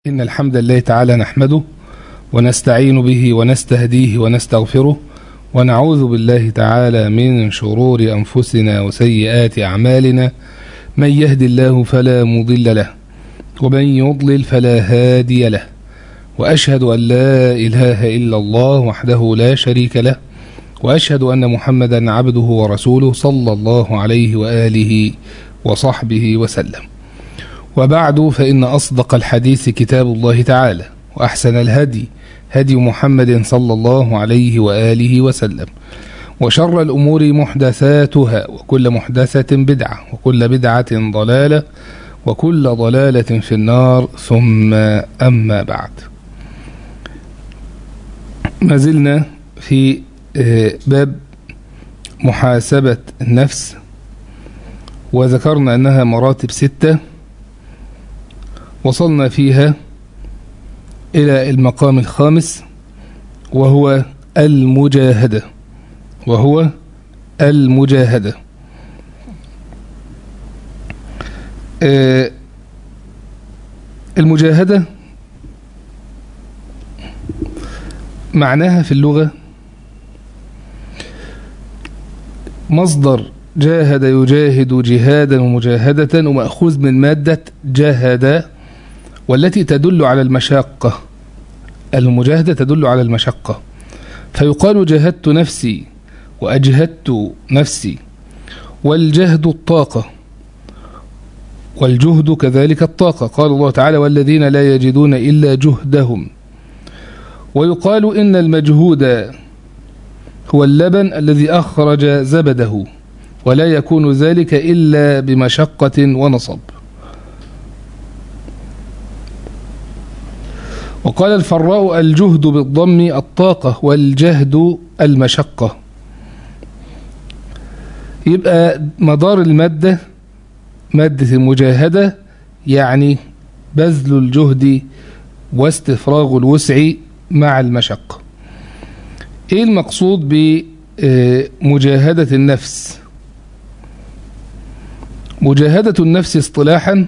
إن الحمد لله تعالى نحمده ونستعين به ونستهديه ونستغفره ونعوذ بالله تعالى من شرور أنفسنا وسيئات أعمالنا من يهد الله فلا مضل له ومن يضلل فلا هادي له وأشهد أن لا إله إلا الله وحده لا شريك له وأشهد أن محمدا عبده ورسوله صلى الله عليه وآله وصحبه وسلم وبعد فإن أصدق الحديث كتاب الله تعالى وأحسن الهدي هدي محمد صلى الله عليه وآله وسلم وشر الأمور محدثاتها وكل محدثة بدعة وكل بدعة ضلالة وكل ضلالة في النار ثم أما بعد ما زلنا في باب محاسبة النفس وذكرنا أنها مراتب ستة وصلنا فيها إلى المقام الخامس وهو المجاهدة وهو المجاهدة المجاهدة معناها في اللغة مصدر جاهد يجاهد جهادا ومجاهدة ومأخوذ من مادة جاهد والتي تدل على المشقة المجاهدة تدل على المشقة فيقال جاهدت نفسي وأجهدت نفسي والجهد الطاقة والجهد كذلك الطاقة قال الله تعالى والذين لا يجدون إلا جهدهم ويقال إن المجهود هو اللبن الذي أخرج زبده ولا يكون ذلك إلا بمشقة ونصب وقال الفراء الجهد بالضم الطاقة والجهد المشقة يبقى مدار المادة مادة المجاهدة يعني بذل الجهد واستفراغ الوسع مع المشقة ايه المقصود بمجاهدة النفس مجاهدة النفس اصطلاحا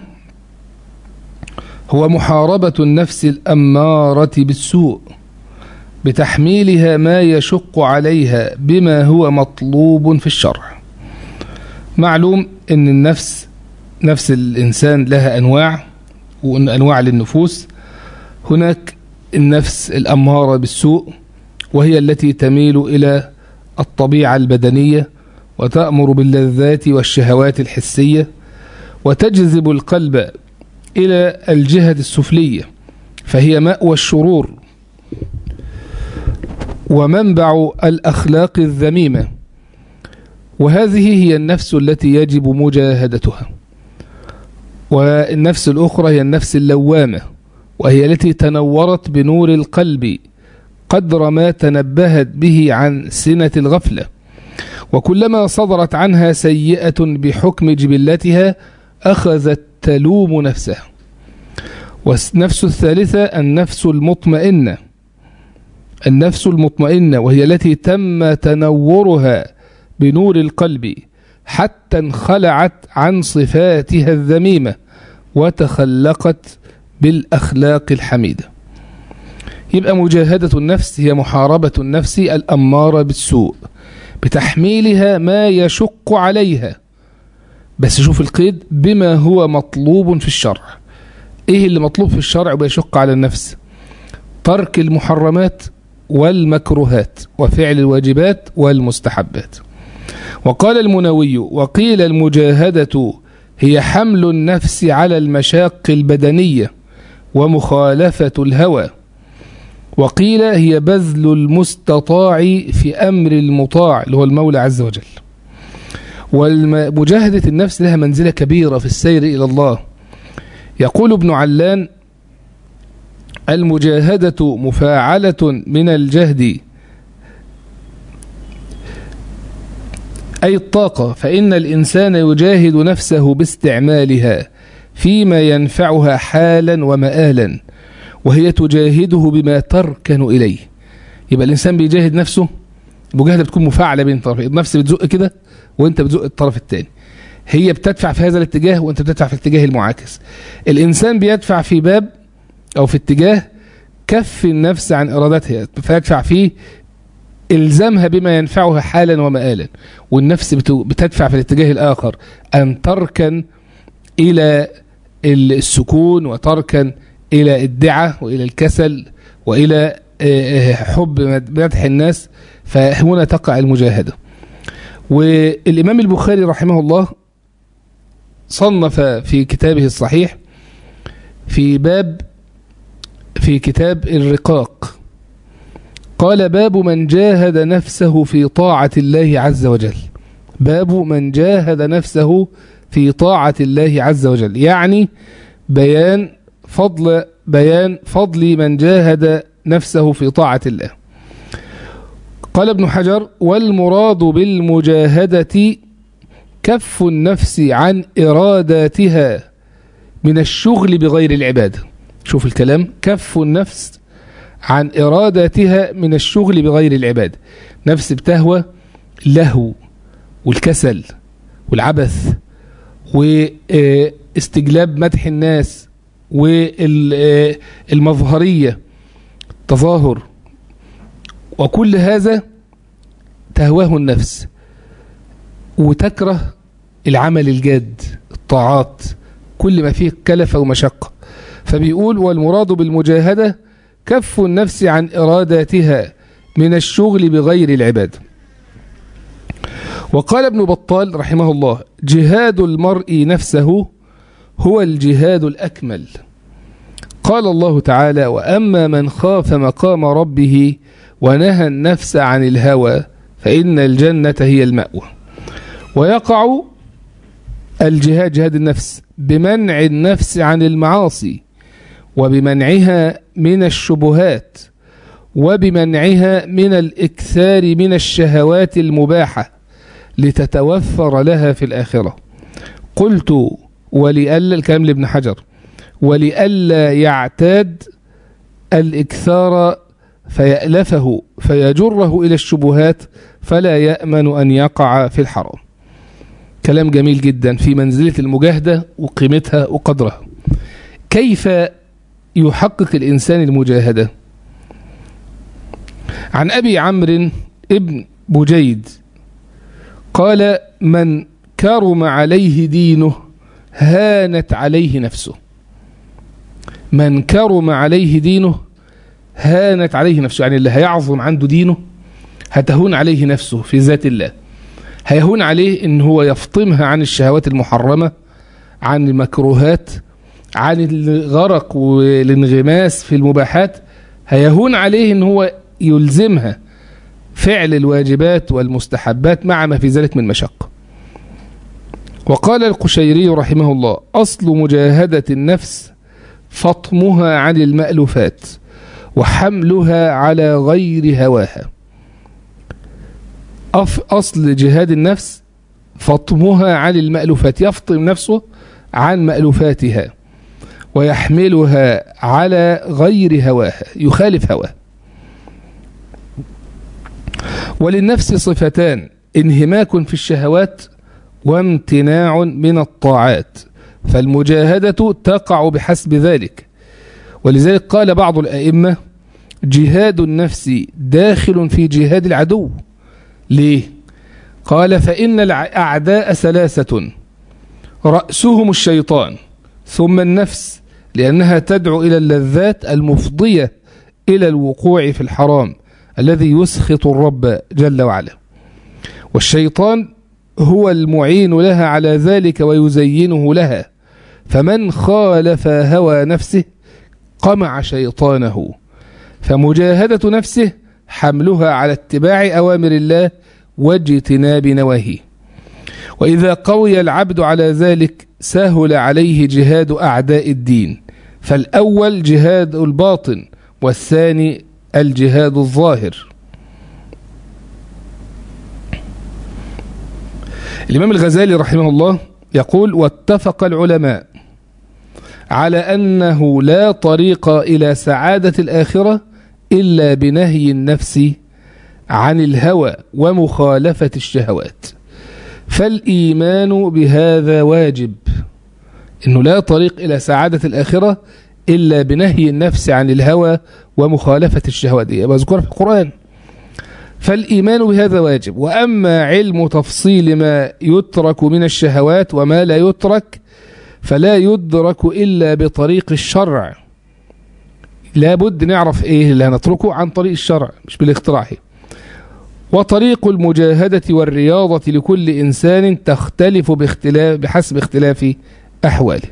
هو محاربة النفس الأمارة بالسوء بتحميلها ما يشق عليها بما هو مطلوب في الشرع معلوم أن النفس نفس الإنسان لها أنواع وأن أنواع للنفوس هناك النفس الأمارة بالسوء وهي التي تميل إلى الطبيعة البدنية وتأمر باللذات والشهوات الحسية وتجذب القلب إلى الجهة السفلية فهي مأوى الشرور ومنبع الأخلاق الذميمة وهذه هي النفس التي يجب مجاهدتها والنفس الأخرى هي النفس اللوامة وهي التي تنورت بنور القلب قدر ما تنبهت به عن سنة الغفلة وكلما صدرت عنها سيئة بحكم جبلتها أخذت تلوم نفسها والنفس الثالثة النفس المطمئنة النفس المطمئنة وهي التي تم تنورها بنور القلب حتى انخلعت عن صفاتها الذميمة وتخلقت بالأخلاق الحميدة يبقى مجاهدة النفس هي محاربة النفس الأمارة بالسوء بتحميلها ما يشق عليها بس شوف القيد بما هو مطلوب في الشرع ايه اللي مطلوب في الشرع ويشق على النفس ترك المحرمات والمكروهات وفعل الواجبات والمستحبات وقال المنوي وقيل المجاهدة هي حمل النفس على المشاق البدنية ومخالفة الهوى وقيل هي بذل المستطاع في أمر المطاع اللي هو المولى عز وجل ومجاهدة النفس لها منزلة كبيرة في السير إلى الله يقول ابن علان المجاهدة مفاعلة من الجهد أي الطاقة فإن الإنسان يجاهد نفسه باستعمالها فيما ينفعها حالا ومآلا وهي تجاهده بما تركن إليه يبقى الإنسان بيجاهد نفسه المجاهدة بتكون مفاعلة بين طرفين النفس بتزق كده وانت بتزق الطرف الثاني هي بتدفع في هذا الاتجاه وانت بتدفع في الاتجاه المعاكس الانسان بيدفع في باب أو في اتجاه كف النفس عن إرادتها فيدفع فيه إلزامها بما ينفعها حالا ومآلا والنفس بتدفع في الاتجاه الآخر أن تركن إلى السكون وتركن إلى الدعة وإلى الكسل وإلى حب مدح الناس فهنا تقع المجاهدة والإمام البخاري رحمه الله صنف في كتابه الصحيح في باب في كتاب الرقاق قال باب من جاهد نفسه في طاعة الله عز وجل باب من جاهد نفسه في طاعة الله عز وجل يعني بيان فضل بيان فضل من جاهد نفسه في طاعة الله قال ابن حجر والمراد بالمجاهدة كف النفس عن إراداتها من الشغل بغير العبادة شوف الكلام كف النفس عن إراداتها من الشغل بغير العبادة نفس بتهوى اللهو والكسل والعبث واستجلاب مدح الناس والمظهرية تظاهر وكل هذا تهواه النفس وتكره العمل الجاد الطاعات كل ما فيه كلفة ومشقة فبيقول والمراد بالمجاهدة كف النفس عن إراداتها من الشغل بغير العباد وقال ابن بطال رحمه الله جهاد المرء نفسه هو الجهاد الأكمل قال الله تعالى وأما من خاف مقام ربه ونهى النفس عن الهوى فإن الجنة هي المأوى ويقع الجهاد جهاد النفس بمنع النفس عن المعاصي وبمنعها من الشبهات وبمنعها من الإكثار من الشهوات المباحة لتتوفر لها في الآخرة قلت ولألا الكلام لابن حجر ولئلا يعتاد الإكثار فيألفه فيجره إلى الشبهات فلا يأمن أن يقع في الحرام كلام جميل جدا في منزلة المجاهدة وقيمتها وقدرها كيف يحقق الإنسان المجاهدة عن أبي عمرو ابن بجيد قال من كرم عليه دينه هانت عليه نفسه من كرم عليه دينه هانت عليه نفسه يعني اللي هيعظم عنده دينه هتهون عليه نفسه في ذات الله هيهون عليه ان هو يفطمها عن الشهوات المحرمة عن المكروهات عن الغرق والانغماس في المباحات هيهون عليه ان هو يلزمها فعل الواجبات والمستحبات مع ما في ذلك من مشقة وقال القشيري رحمه الله أصل مجاهدة النفس فطمها عن المألوفات وحملها على غير هواها أصل جهاد النفس فطمها عن المألوفات يفطم نفسه عن مألوفاتها ويحملها على غير هواها يخالف هواه وللنفس صفتان انهماك في الشهوات وامتناع من الطاعات فالمجاهدة تقع بحسب ذلك ولذلك قال بعض الأئمة جهاد النفس داخل في جهاد العدو ليه؟ قال فإن الأعداء ثلاثة رأسهم الشيطان ثم النفس لأنها تدعو إلى اللذات المفضية إلى الوقوع في الحرام الذي يسخط الرب جل وعلا والشيطان هو المعين لها على ذلك ويزينه لها فمن خالف هوى نفسه قمع شيطانه فمجاهدة نفسه حملها على اتباع أوامر الله واجتناب نواهيه وإذا قوي العبد على ذلك سهل عليه جهاد أعداء الدين فالأول جهاد الباطن والثاني الجهاد الظاهر الإمام الغزالي رحمه الله يقول واتفق العلماء على أنه لا طريق إلى سعادة الآخرة إلا بنهي النفس عن الهوى ومخالفة الشهوات فالإيمان بهذا واجب إنه لا طريق إلى سعادة الآخرة إلا بنهي النفس عن الهوى ومخالفة الشهوات دي مذكورة في القرآن فالإيمان بهذا واجب وأما علم تفصيل ما يترك من الشهوات وما لا يترك فلا يدرك إلا بطريق الشرع لابد نعرف إيه اللي هنتركه عن طريق الشرع مش بالاختراع وطريق المجاهدة والرياضة لكل إنسان تختلف باختلاف بحسب اختلاف أحواله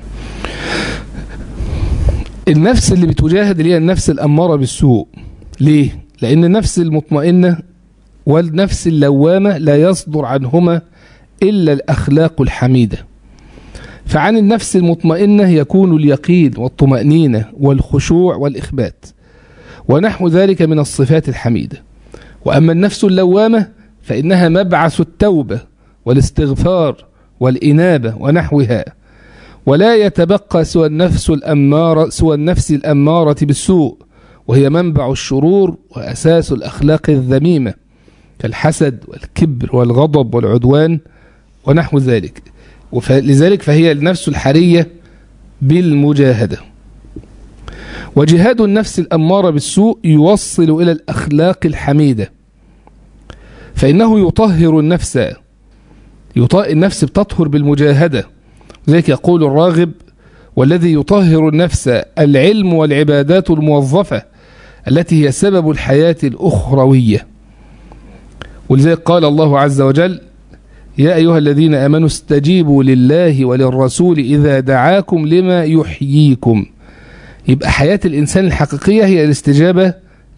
النفس اللي بتجاهد اللي هي النفس الأمارة بالسوء ليه؟ لأن النفس المطمئنة والنفس اللوامة لا يصدر عنهما إلا الأخلاق الحميدة فعن النفس المطمئنة يكون اليقين والطمأنينة والخشوع والإخبات ونحو ذلك من الصفات الحميدة وأما النفس اللوامة فإنها مبعث التوبة والاستغفار والإنابة ونحوها ولا يتبقى سوى النفس الأمارة سوى النفس الأمارة بالسوء وهي منبع الشرور وأساس الأخلاق الذميمة كالحسد والكبر والغضب والعدوان ونحو ذلك لذلك فهي النفس الحرية بالمجاهدة وجهاد النفس الأمارة بالسوء يوصل إلى الأخلاق الحميدة فإنه يطهر النفس يطهر النفس بتطهر بالمجاهدة ذلك يقول الراغب والذي يطهر النفس العلم والعبادات الموظفة التي هي سبب الحياة الأخروية ولذلك قال الله عز وجل يا أيها الذين أمنوا استجيبوا لله وللرسول إذا دعاكم لما يحييكم يبقى حياة الإنسان الحقيقية هي الاستجابة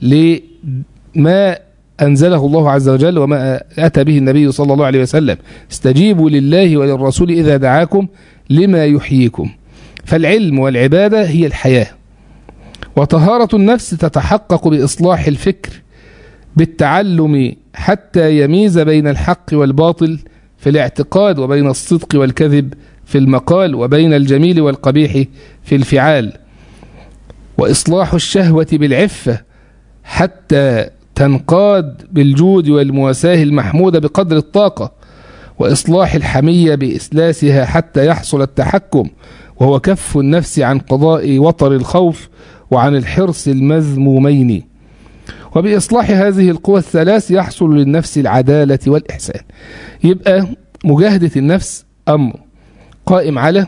لما أنزله الله عز وجل وما أتى به النبي صلى الله عليه وسلم استجيبوا لله وللرسول إذا دعاكم لما يحييكم فالعلم والعبادة هي الحياة وطهارة النفس تتحقق بإصلاح الفكر بالتعلم حتى يميز بين الحق والباطل في الاعتقاد وبين الصدق والكذب في المقال وبين الجميل والقبيح في الفعال وإصلاح الشهوة بالعفة حتى تنقاد بالجود والمواساة المحمودة بقدر الطاقة وإصلاح الحمية بإسلاسها حتى يحصل التحكم وهو كف النفس عن قضاء وطر الخوف وعن الحرص المذمومين وبإصلاح هذه القوى الثلاث يحصل للنفس العدالة والإحسان يبقى مجاهدة النفس أمر قائم على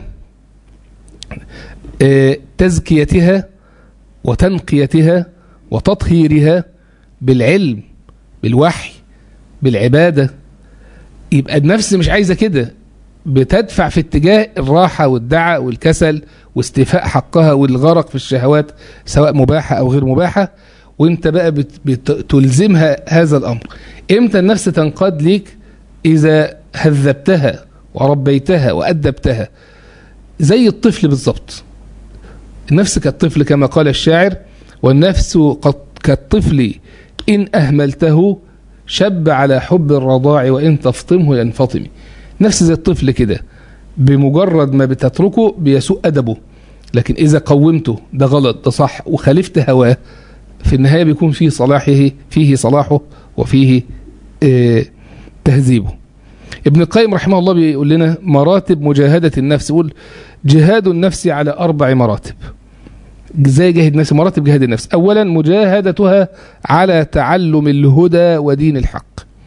تزكيتها وتنقيتها وتطهيرها بالعلم بالوحي بالعبادة يبقى النفس مش عايزة كده بتدفع في اتجاه الراحة والدعاء والكسل واستيفاء حقها والغرق في الشهوات سواء مباحة أو غير مباحة وانت بقى بتلزمها هذا الأمر امتى النفس تنقاد ليك إذا هذبتها وربيتها وأدبتها زي الطفل بالظبط النفس كالطفل كما قال الشاعر والنفس كالطفل إن أهملته شب على حب الرضاع وإن تفطمه ينفطم نفس زي الطفل كده بمجرد ما بتتركه بيسوء أدبه لكن إذا قومته ده غلط ده صح وخالفت هواه في النهاية بيكون فيه صلاحه فيه صلاحه وفيه اه تهذيبه ابن القيم رحمه الله بيقول لنا مراتب مجاهدة النفس يقول جهاد النفس على أربع مراتب ازاي جاهد النفس مراتب جهاد النفس اولا مجاهدتها على تعلم الهدى ودين الحق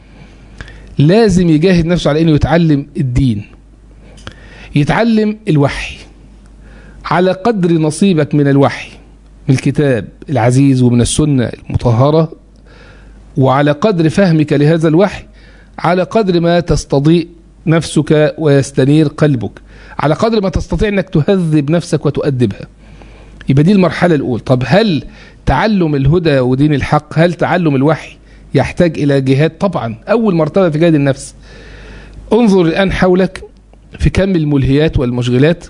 لازم يجاهد نفسه على انه يتعلم الدين يتعلم الوحي على قدر نصيبك من الوحي من الكتاب العزيز ومن السنة المطهرة وعلى قدر فهمك لهذا الوحي على قدر ما تستضيء نفسك ويستنير قلبك على قدر ما تستطيع انك تهذب نفسك وتؤدبها يبقى دي المرحلة الأولى طب هل تعلم الهدى ودين الحق هل تعلم الوحي يحتاج إلى جهاد طبعا أول مرتبة في جهاد النفس انظر الآن حولك في كم الملهيات والمشغلات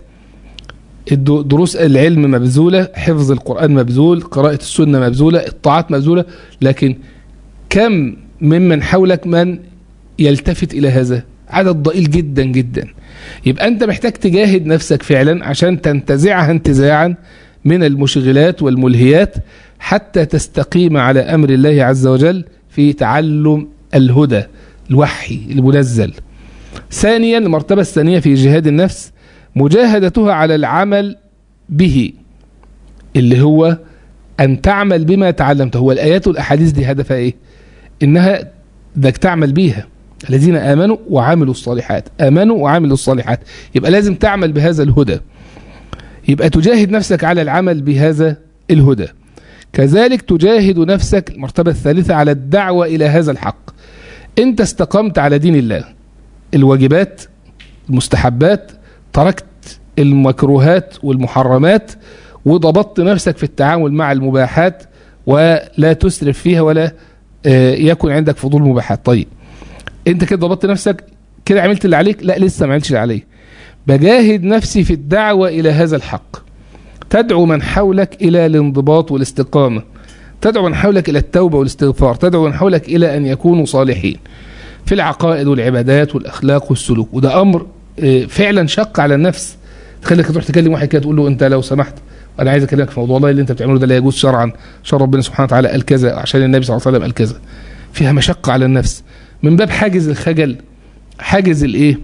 دروس العلم مبذولة حفظ القرآن مبذول قراءة السنة مبذولة الطاعات مبذولة لكن كم ممن حولك من يلتفت إلى هذا عدد ضئيل جدا جدا يبقى أنت محتاج تجاهد نفسك فعلا عشان تنتزعها انتزاعا من المشغلات والملهيات حتى تستقيم على أمر الله عز وجل في تعلم الهدى الوحي المنزل ثانيا المرتبة الثانية في جهاد النفس مجاهدتها على العمل به اللي هو أن تعمل بما تعلمته هو الآيات والأحاديث دي هدفها إيه إنها بدك تعمل بيها الذين آمنوا وعملوا الصالحات آمنوا وعملوا الصالحات يبقى لازم تعمل بهذا الهدى يبقى تجاهد نفسك على العمل بهذا الهدى كذلك تجاهد نفسك المرتبة الثالثة على الدعوة إلى هذا الحق أنت استقمت على دين الله الواجبات المستحبات تركت المكروهات والمحرمات وضبطت نفسك في التعامل مع المباحات ولا تسرف فيها ولا يكن عندك فضول مباحات طيب انت كده ضبطت نفسك كده عملت اللي عليك لا لسه ما عملتش اللي عليك بجاهد نفسي في الدعوة إلى هذا الحق تدعو من حولك إلى الانضباط والاستقامة تدعو من حولك إلى التوبة والاستغفار تدعو من حولك إلى أن يكونوا صالحين في العقائد والعبادات والأخلاق والسلوك وده أمر فعلا شق على النفس تخليك تروح تكلم واحد كده تقول له أنت لو سمحت أنا عايز أكلمك في موضوع والله اللي أنت بتعمله ده لا يجوز شرعا شرع ربنا سبحانه وتعالى قال كذا عشان النبي صلى الله عليه وسلم قال كذا فيها مشقة على النفس من باب حاجز الخجل حاجز الايه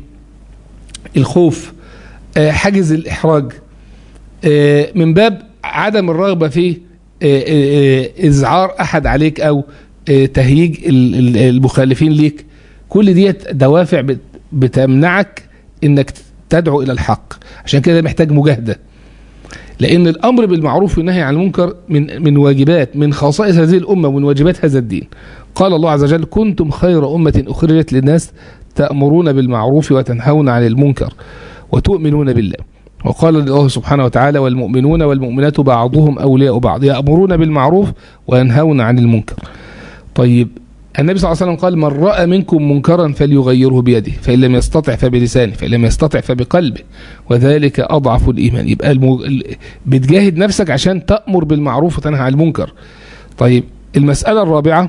الخوف حاجز الإحراج من باب عدم الرغبة في إزعار أحد عليك أو تهييج المخالفين ليك كل ديت دوافع بتمنعك انك تدعو الى الحق عشان كده محتاج مجاهده لان الامر بالمعروف والنهي عن المنكر من من واجبات من خصائص هذه الامه ومن واجبات هذا الدين قال الله عز وجل كنتم خير امه اخرجت للناس تامرون بالمعروف وتنهون عن المنكر وتؤمنون بالله وقال الله سبحانه وتعالى والمؤمنون والمؤمنات بعضهم اولياء بعض يامرون بالمعروف وينهون عن المنكر طيب النبي صلى الله عليه وسلم قال من رأى منكم منكرا فليغيره بيده فإن لم يستطع فبلسانه فإن لم يستطع فبقلبه وذلك أضعف الإيمان يبقى المو... بتجاهد نفسك عشان تأمر بالمعروف وتنهى عن المنكر طيب المسألة الرابعة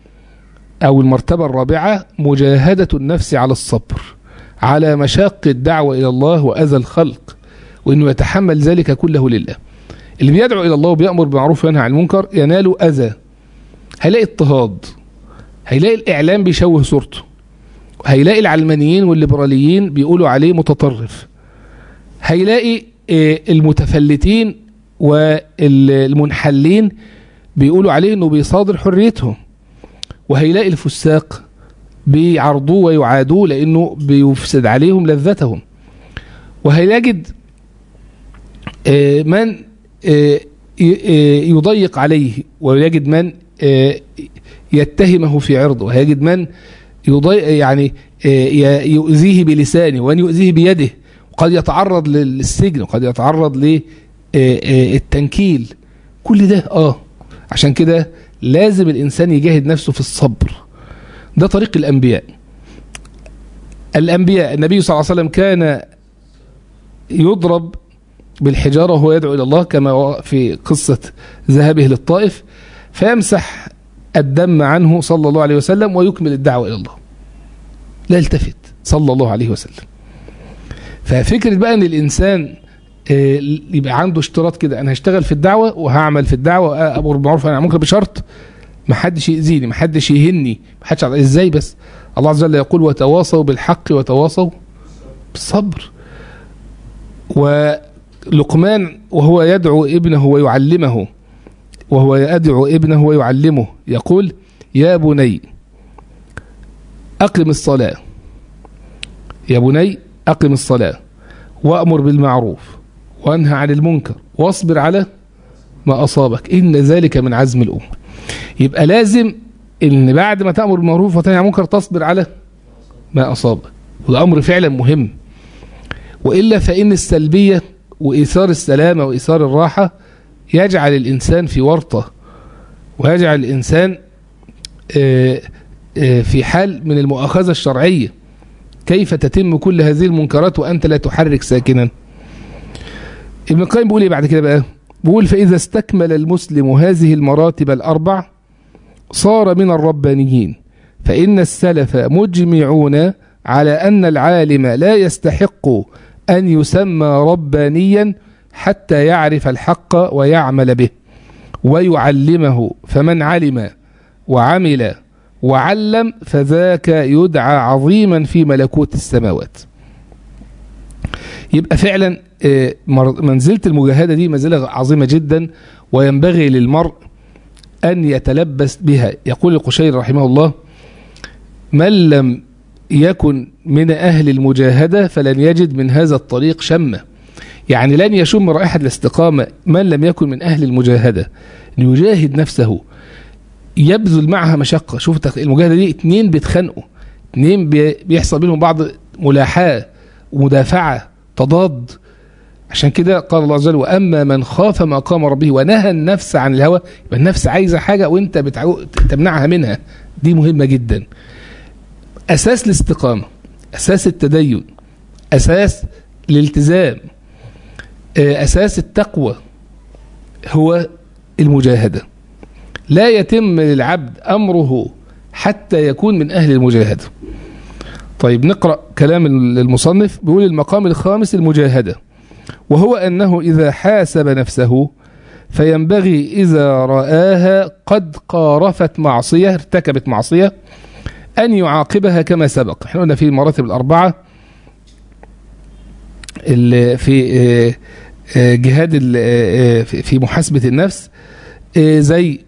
أو المرتبة الرابعة مجاهدة النفس على الصبر على مشاق الدعوة إلى الله وأذى الخلق وإنه يتحمل ذلك كله لله اللي بيدعو إلى الله وبيأمر بالمعروف وينهى عن المنكر ينال أذى هيلاقي اضطهاد هيلاقي الإعلام بيشوه صورته هيلاقي العلمانيين والليبراليين بيقولوا عليه متطرف هيلاقي المتفلتين والمنحلين بيقولوا عليه انه بيصادر حريتهم وهيلاقي الفساق بيعرضوه ويعادوه لانه بيفسد عليهم لذتهم وهيجد من يضيق عليه ويجد من يتهمه في عرضه ويجد من يضيق يعني يؤذيه بلسانه وان يؤذيه بيده وقد يتعرض للسجن وقد يتعرض للتنكيل كل ده اه عشان كده لازم الانسان يجاهد نفسه في الصبر ده طريق الانبياء الانبياء النبي صلى الله عليه وسلم كان يضرب بالحجاره وهو يدعو الى الله كما في قصه ذهابه للطائف فيمسح الدم عنه صلى الله عليه وسلم ويكمل الدعوة إلى الله لا يلتفت صلى الله عليه وسلم ففكرة بقى أن الإنسان يبقى عنده اشتراط كده أنا هشتغل في الدعوة وهعمل في الدعوة وأمر بالمعروف أنا ممكن بشرط ما حدش يأذيني ما حدش يهني ما حدش إزاي بس الله عز وجل يقول وتواصوا بالحق وتواصوا بالصبر ولقمان وهو يدعو ابنه ويعلمه وهو يدعو ابنه ويعلمه يقول يا بني أقم الصلاة يا بني أقم الصلاة وأمر بالمعروف وانهى عن المنكر واصبر على ما أصابك إن ذلك من عزم الأمة يبقى لازم إن بعد ما تأمر بالمعروف وتنهى عن المنكر تصبر على ما أصابك وده أمر فعلا مهم وإلا فإن السلبية وإيثار السلامة وإيثار الراحة يجعل الإنسان في ورطة ويجعل الإنسان في حال من المؤاخذة الشرعية كيف تتم كل هذه المنكرات وأنت لا تحرك ساكنا ابن القيم بيقول ايه بعد كده بقى بيقول فإذا استكمل المسلم هذه المراتب الأربع صار من الربانيين فإن السلف مجمعون على أن العالم لا يستحق أن يسمى ربانيا حتى يعرف الحق ويعمل به ويعلمه فمن علم وعمل وعلم فذاك يدعى عظيما في ملكوت السماوات يبقى فعلا منزلة المجاهدة دي منزلة عظيمة جدا وينبغي للمرء أن يتلبس بها يقول القشيري رحمه الله من لم يكن من أهل المجاهدة فلن يجد من هذا الطريق شمة يعني لن يشم رائحة الاستقامة من لم يكن من أهل المجاهدة يجاهد نفسه يبذل معها مشقة شوف المجاهدة دي اتنين بيتخانقوا اتنين بيحصل بينهم بعض ملاحاة ومدافعة تضاد عشان كده قال الله عز وجل واما من خاف مقام ربه ونهى النفس عن الهوى يبقى النفس عايزه حاجه وانت بتعو... تمنعها منها دي مهمه جدا اساس الاستقامه اساس التدين اساس الالتزام اساس التقوى هو المجاهده لا يتم للعبد امره حتى يكون من اهل المجاهده طيب نقرا كلام المصنف بيقول المقام الخامس المجاهده وهو أنه إذا حاسب نفسه فينبغي إذا رآها قد قارفت معصية ارتكبت معصية أن يعاقبها كما سبق احنا قلنا في المراتب الأربعة اللي في جهاد في محاسبة النفس زي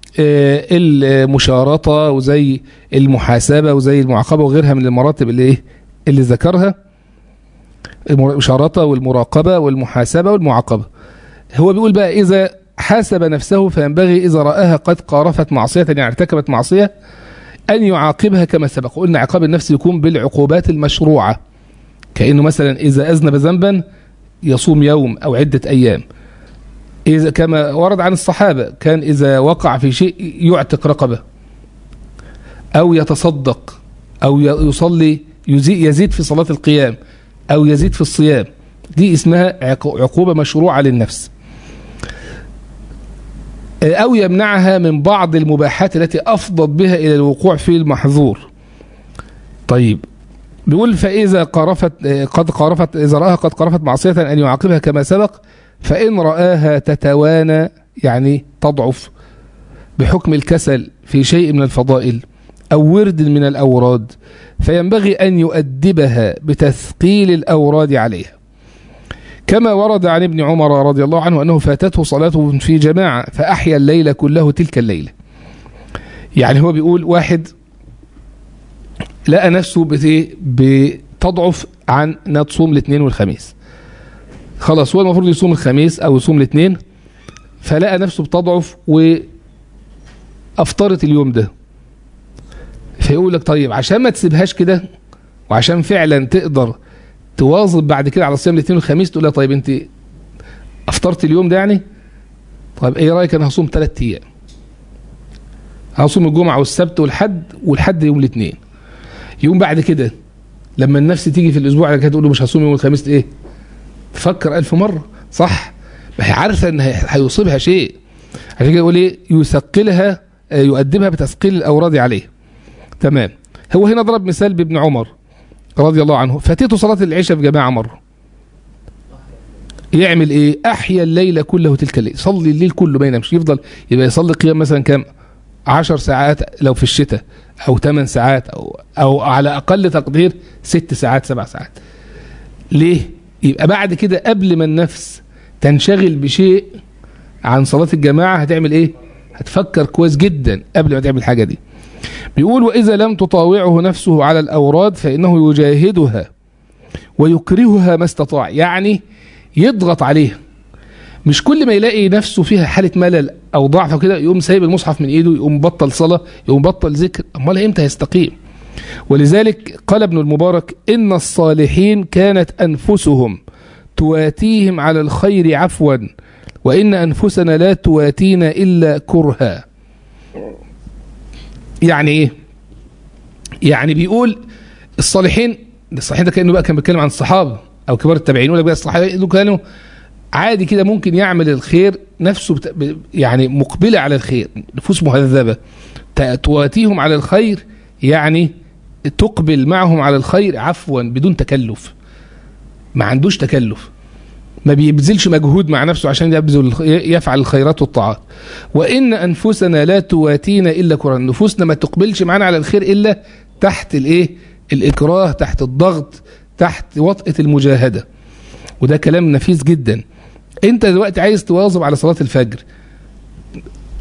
المشارطة وزي المحاسبة وزي المعاقبة وغيرها من المراتب اللي ايه اللي ذكرها المشارطة والمراقبة والمحاسبة والمعاقبة هو بيقول بقى إذا حاسب نفسه فينبغي إذا رآها قد قارفت معصية يعني ارتكبت معصية أن يعاقبها كما سبق قلنا عقاب النفس يكون بالعقوبات المشروعة كأنه مثلا إذا أذنب ذنبا يصوم يوم أو عدة أيام إذا كما ورد عن الصحابة كان إذا وقع في شيء يعتق رقبة أو يتصدق أو يصلي يزيد في صلاة القيام أو يزيد في الصيام دي اسمها عقوبة مشروعة للنفس أو يمنعها من بعض المباحات التي أفضت بها إلى الوقوع في المحظور طيب بيقول فإذا قرفت قد قرفت إذا رآها قد قرفت معصية أن يعاقبها كما سبق فإن رآها تتوانى يعني تضعف بحكم الكسل في شيء من الفضائل أو ورد من الأوراد فينبغي أن يؤدبها بتثقيل الأوراد عليها كما ورد عن ابن عمر رضي الله عنه أنه فاتته صلاته في جماعة فأحيا الليل كله تلك الليلة يعني هو بيقول واحد لقى نفسه بتضعف عن انها تصوم الاثنين والخميس خلاص هو المفروض يصوم الخميس او يصوم الاثنين فلقى نفسه بتضعف وافطرت اليوم ده فيقول لك طيب عشان ما تسيبهاش كده وعشان فعلا تقدر تواظب بعد كده على صيام الاثنين والخميس تقول لها طيب انت افطرت اليوم ده يعني طيب ايه رايك انا هصوم ثلاث ايام هصوم الجمعه والسبت والحد والحد يوم الاثنين يوم بعد كده لما النفس تيجي في الاسبوع اللي كده تقول له مش هصوم يوم الخميس ايه تفكر ألف مرة صح ما هي عارفة ان هيصيبها شيء عشان كده يقول ايه يثقلها يؤدبها بتثقيل الاوراد عليه تمام هو هنا ضرب مثال بابن عمر رضي الله عنه فاتته صلاة العشاء في جماعة مرة يعمل ايه احيا الليل كله تلك الليل صلي الليل كله ما ينامش يفضل يبقى يصلي قيام مثلا كام عشر ساعات لو في الشتاء او ثمان ساعات او او على اقل تقدير ست ساعات سبع ساعات ليه يبقى بعد كده قبل ما النفس تنشغل بشيء عن صلاة الجماعة هتعمل ايه هتفكر كويس جدا قبل ما تعمل الحاجة دي بيقول وإذا لم تطاوعه نفسه على الأوراد فإنه يجاهدها ويكرهها ما استطاع يعني يضغط عليها مش كل ما يلاقي نفسه فيها حالة ملل أو ضعف كده يقوم سايب المصحف من إيده يقوم بطل صلاة يقوم بطل ذكر أمال إمتى هيستقيم ولذلك قال ابن المبارك إن الصالحين كانت أنفسهم تواتيهم على الخير عفوا وإن أنفسنا لا تواتينا إلا كرها يعني إيه يعني بيقول الصالحين الصالحين ده كأنه بقى كان بيتكلم عن الصحابة أو كبار التابعين يقول لك بقى الصحابة كانوا عادي كده ممكن يعمل الخير نفسه بت... يعني مقبلة على الخير نفوس مهذبة تواتيهم على الخير يعني تقبل معهم على الخير عفوا بدون تكلف ما عندوش تكلف ما بيبذلش مجهود مع نفسه عشان يبذل يفعل الخيرات والطاعات وان انفسنا لا تواتينا الا كرها نفوسنا ما تقبلش معانا على الخير الا تحت الايه الاكراه تحت الضغط تحت وطئه المجاهده وده كلام نفيس جدا انت دلوقتي عايز تواظب على صلاه الفجر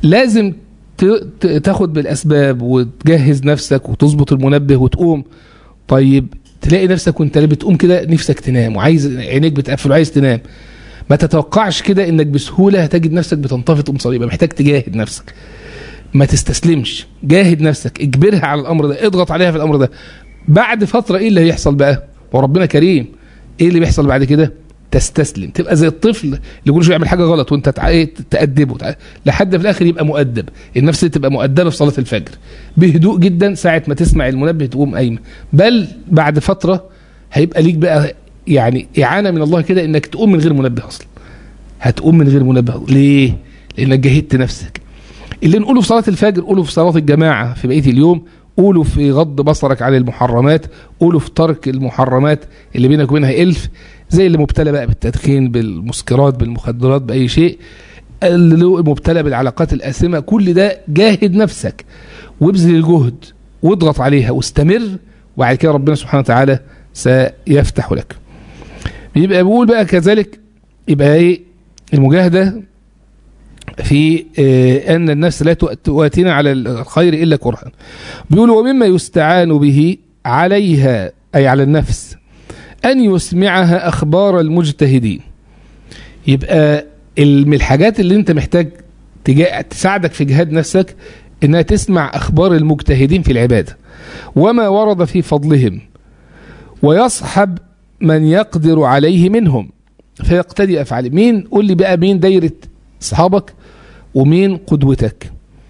لازم ت- ت- تاخد بالاسباب وتجهز نفسك وتظبط المنبه وتقوم طيب تلاقي نفسك وانت بتقوم كده نفسك تنام وعايز عينيك بتقفل وعايز تنام ما تتوقعش كده انك بسهوله هتجد نفسك بتنطفي تقوم صلي يبقى محتاج تجاهد نفسك ما تستسلمش جاهد نفسك اجبرها على الامر ده اضغط عليها في الامر ده بعد فتره ايه اللي هيحصل بقى وربنا كريم ايه اللي بيحصل بعد كده تستسلم تبقى زي الطفل اللي كل شويه يعمل حاجه غلط وانت تع- إيه تأدبه تع- لحد في الاخر يبقى مؤدب النفس تبقى مؤدبه في صلاه الفجر بهدوء جدا ساعه ما تسمع المنبه تقوم قايمه بل بعد فتره هيبقى ليك بقى يعني اعانه من الله كده انك تقوم من غير منبه اصلا هتقوم من غير منبه ليه لانك جهدت نفسك اللي نقوله في صلاه الفجر قوله في صلاه الجماعه في بقيه اليوم قوله في غض بصرك عن المحرمات قوله في ترك المحرمات اللي بينك وبينها الف زي اللي مبتلى بقى بالتدخين بالمسكرات بالمخدرات باي شيء اللي له مبتلى بالعلاقات الآثمة كل ده جاهد نفسك وابذل الجهد واضغط عليها واستمر وبعد كده ربنا سبحانه وتعالى سيفتح لك يبقى بيقول بقى كذلك يبقى ايه المجاهدة في آه، أن النفس لا تؤتينا على الخير إلا كرها بيقول ومما يستعان به عليها أي على النفس أن يسمعها أخبار المجتهدين يبقى ال- من الحاجات اللي أنت محتاج تجا- تساعدك في جهاد نفسك إنها تسمع أخبار المجتهدين في العبادة وما ورد في فضلهم ويصحب من يقدر عليه منهم فيقتدي أفعاله مين قول لي بقى مين دايرة أصحابك ومين قدوتك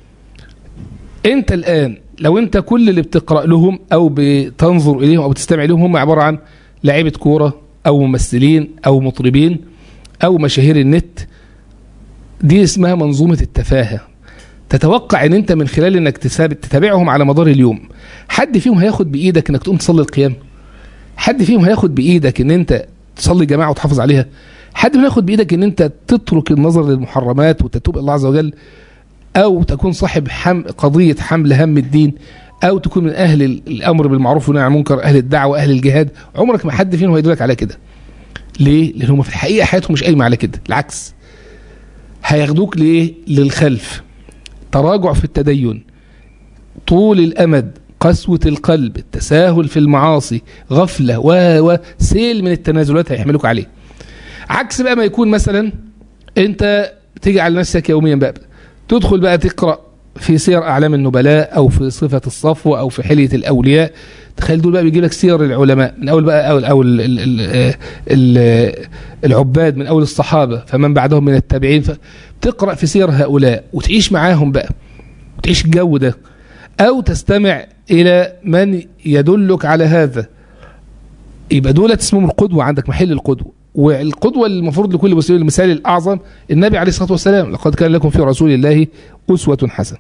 انت الان لو انت كل اللي بتقرا لهم او بتنظر اليهم او بتستمع لهم هم عباره عن لعيبه كوره او ممثلين او مطربين او مشاهير النت دي اسمها منظومه التفاهه تتوقع ان انت من خلال انك تثابت تتابعهم على مدار اليوم حد فيهم هياخد بايدك انك تقوم تصلي القيام حد فيهم هياخد بايدك ان انت تصلي جماعه وتحافظ عليها حد فيهم هياخد بايدك ان انت تترك النظر للمحرمات وتتوب الى الله عز وجل او تكون صاحب حم قضيه حمل هم الدين او تكون من اهل ال- الامر بالمعروف والنهي عن المنكر اهل الدعوه اهل الجهاد عمرك ما حد فيهم هيدلك على كده ليه لان هم في الحقيقه حياتهم مش قايمه على كده العكس هياخدوك لايه للخلف تراجع في التدين طول الامد قسوة القلب التساهل في المعاصي غفلة و و سيل من التنازلات هيحملوك عليه عكس بقى ما يكون مثلا انت تيجي على نفسك يوميا بقى تدخل بقى تقرأ في سير أعلام النبلاء أو في صفة الصفوة أو في حلية الأولياء تخيل دول بقى بيجي لك سير العلماء من أول بقى أول أول ال ال ال العباد من أول الصحابة فمن بعدهم من التابعين تقرأ في سير هؤلاء وتعيش معاهم بقى وتعيش الجو ده أو تستمع إلى من يدلك على هذا يبقى دولت اسمهم القدوة عندك محل القدوة والقدوة اللي المفروض لكل مسلم المثال الأعظم النبي عليه الصلاة والسلام لقد كان لكم في رسول الله أسوة حسنة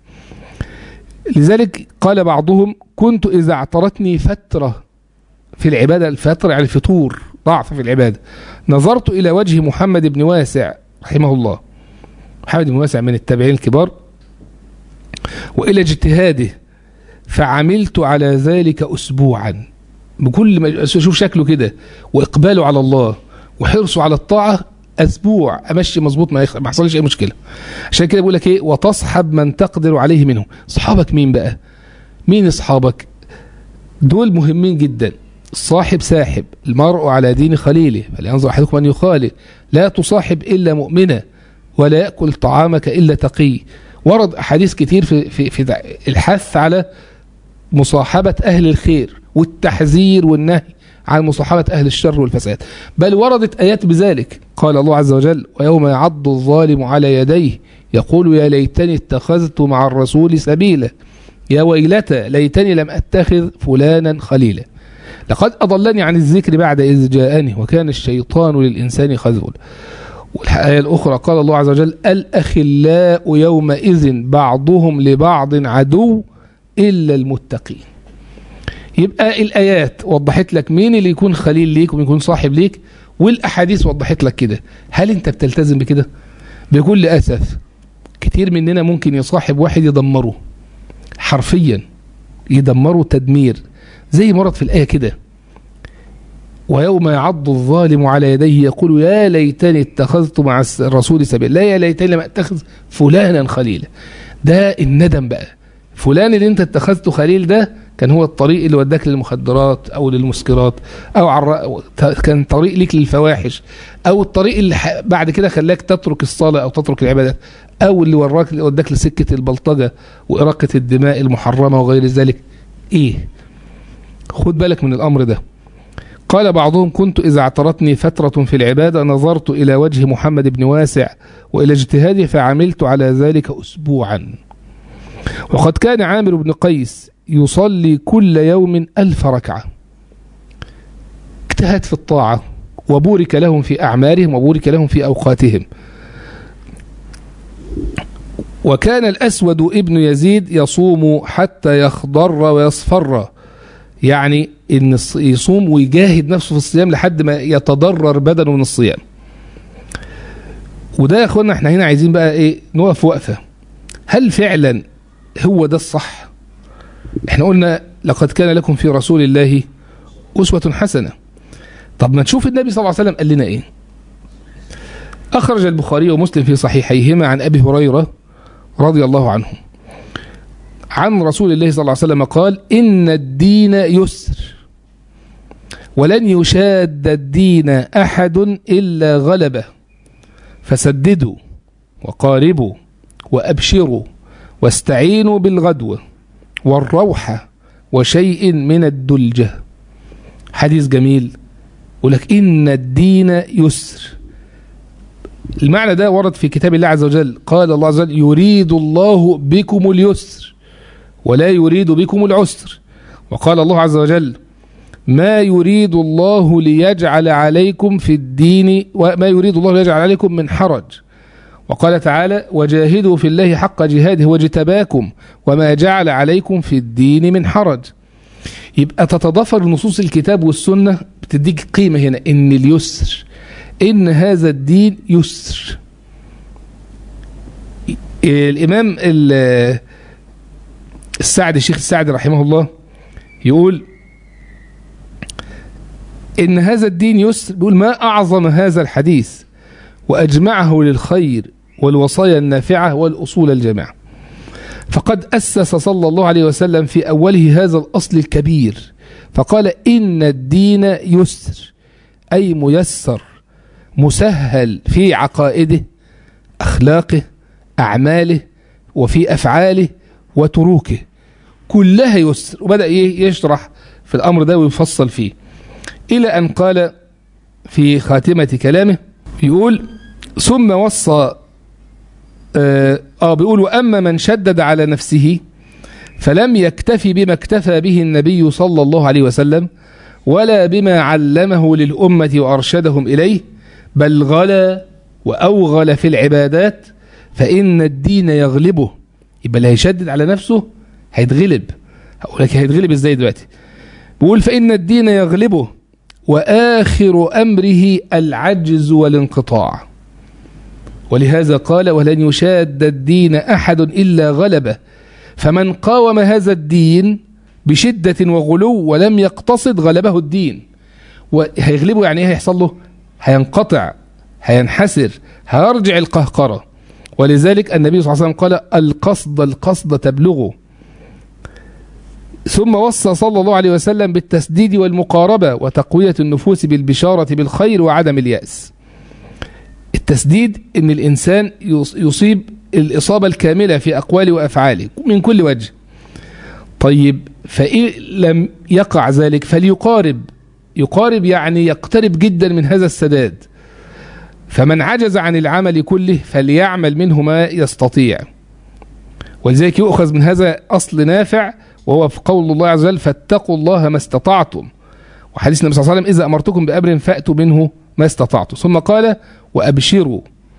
لذلك قال بعضهم كنت إذا اعترتني فترة في العبادة الفترة يعني الفطور ضعف في العبادة نظرت إلى وجه محمد بن واسع رحمه الله محمد بن واسع من التابعين الكبار وإلى اجتهاده فعملت على ذلك أسبوعا بكل ما شوف شكله كده وإقباله على الله وحرصه على الطاعة أسبوع أمشي مظبوط ما, يخ... ما حصلش أي مشكلة عشان كده بقول لك إيه وتصحب من تقدر عليه منهم صحابك مين بقى مين أصحابك دول مهمين جدا الصاحب ساحب المرء على دين خليله فلينظر أحدكم أن يخالف لا تصاحب إلا مؤمنة ولا يأكل طعامك إلا تقي ورد أحاديث كتير في, في, في الحث على مصاحبة أهل الخير والتحذير والنهي عن مصاحبة أهل الشر والفساد بل وردت آيات بذلك قال الله عز وجل ويوم يعض الظالم على يديه يقول يا ليتني اتخذت مع الرسول سبيلا يا ويلتى ليتني لم أتخذ فلانا خليلا لقد أضلني عن الذكر بعد إذ جاءني وكان الشيطان للإنسان خذولا والآية الأخرى قال الله عز وجل الأخلاء يومئذ بعضهم لبعض عدو إلا المتقين يبقى الآيات وضحت لك مين اللي يكون خليل ليك ومين يكون صاحب ليك والأحاديث وضحت لك كده هل أنت بتلتزم بكده بكل أسف كتير مننا ممكن يصاحب واحد يدمره حرفيا يدمره تدمير زي مرض في الآية كده ويوم يعض الظالم على يديه يقول يا ليتني اتخذت مع الرسول سبيلا لا يا ليتني لم اتخذ فلانا خليلا ده الندم بقى فلان اللي انت اتخذته خليل ده كان هو الطريق اللي وداك للمخدرات او للمسكرات او عر... كان طريق ليك للفواحش او الطريق اللي ح... بعد كده خلاك تترك الصلاه او تترك العبادات او اللي وراك اللي وداك لسكه البلطجه واراقه الدماء المحرمه وغير ذلك ايه خد بالك من الامر ده قال بعضهم كنت إذا اعترتني فترة في العبادة نظرت إلى وجه محمد بن واسع وإلى اجتهادي فعملت على ذلك أسبوعا وقد كان عامر بن قيس يصلي كل يوم ألف ركعة اجتهد في الطاعة وبورك لهم في أعمارهم وبورك لهم في أوقاتهم وكان الأسود ابن يزيد يصوم حتى يخضر ويصفر يعني ان يصوم ويجاهد نفسه في الصيام لحد ما يتضرر بدنه من الصيام وده يا اخوانا احنا هنا عايزين بقى ايه نقف وقفه هل فعلا هو ده الصح احنا قلنا لقد كان لكم في رسول الله أسوة حسنة طب ما نشوف النبي صلى الله عليه وسلم قال لنا ايه أخرج البخاري ومسلم في صحيحيهما عن أبي هريرة رضي الله عنه عن رسول الله صلى الله عليه وسلم قال إن الدين يسر ولن يشاد الدين أحد إلا غلبه فسددوا وقاربوا وأبشروا واستعينوا بالغدوة والروحة وشيء من الدلجة حديث جميل ولك إن الدين يسر المعنى ده ورد في كتاب الله عز وجل قال الله عز وجل يريد الله بكم اليسر ولا يريد بكم العسر وقال الله عز وجل ما يريد الله ليجعل عليكم في الدين وما يريد الله ليجعل عليكم من حرج وقال تعالى وجاهدوا في الله حق جهاده واجتباكم وما جعل عليكم في الدين من حرج يبقى تتضافر نصوص الكتاب والسنة بتديك قيمة هنا إن اليسر إن هذا الدين يسر الإمام السعدي الشيخ السعدي رحمه الله يقول إن هذا الدين يسر بيقول ما أعظم هذا الحديث وأجمعه للخير والوصايا النافعة والأصول الجامعة فقد أسس صلى الله عليه وسلم في أوله هذا الأصل الكبير فقال إن الدين يسر أي ميسر مسهل في عقائده أخلاقه أعماله وفي أفعاله وتروكه كلها يسر وبدأ يشرح في الأمر ده ويفصل فيه إلى أن قال في خاتمة كلامه يقول ثم وصى آه, آه بيقول وأما من شدد على نفسه فلم يكتفي بما اكتفى به النبي صلى الله عليه وسلم ولا بما علمه للأمة وأرشدهم إليه بل غلا وأوغل في العبادات فإن الدين يغلبه يبقى اللي هيشدد على نفسه هيتغلب هقول لك هيتغلب ازاي دلوقتي بيقول فإن الدين يغلبه وآخر أمره العجز والانقطاع ولهذا قال ولن يشاد الدين أحد إلا غلبه فمن قاوم هذا الدين بشدة وغلو ولم يقتصد غلبه الدين وهيغلبه يعني ايه هيحصل له هينقطع هينحسر هيرجع القهقرة ولذلك النبي صلى الله عليه وسلم قال القصد القصد تبلغه ثم وصى صلى الله عليه وسلم بالتسديد والمقاربة وتقوية النفوس بالبشارة بالخير وعدم اليأس التسديد ان الانسان يصيب الاصابه الكامله في اقواله وافعاله من كل وجه طيب فان لم يقع ذلك فليقارب يقارب يعني يقترب جدا من هذا السداد فمن عجز عن العمل كله فليعمل منه ما يستطيع ولذلك يؤخذ من هذا اصل نافع وهو في قول الله عز وجل فاتقوا الله ما استطعتم وحديث النبي صلى الله عليه وسلم اذا امرتكم بامر فاتوا منه ما استطعتم ثم قال وأبشروا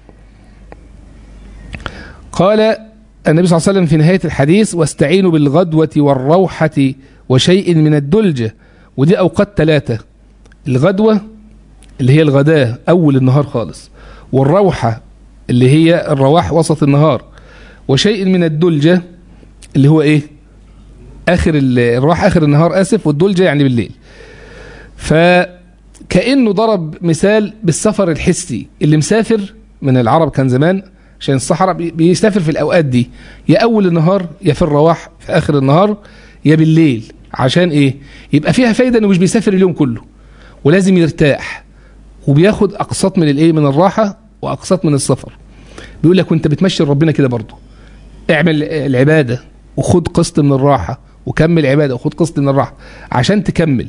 قال النبي صلى الله عليه وسلم في نهاية الحديث واستعينوا بالغدوة والروحة وشيء من الدلجة ودي أوقات ثلاثة الغدوة اللي هي الغداء أول النهار خالص والروحة اللي هي الرواح وسط النهار وشيء من الدلجة اللي هو إيه آخر الرواح آخر النهار آسف والدلجة يعني بالليل ف كأنه ضرب مثال بالسفر الحسي اللي مسافر من العرب كان زمان عشان الصحراء بي- بيسافر في الاوقات دي يا اول النهار يا في الرواح في اخر النهار يا بالليل عشان ايه يبقى فيها فايده انه مش بيسافر اليوم كله ولازم يرتاح وبياخد اقساط من الايه من الراحه واقساط من السفر بيقول لك وانت بتمشي ربنا كده برضه اعمل العباده وخد قسط من الراحه وكمل عباده وخد قسط من الراحه عشان تكمل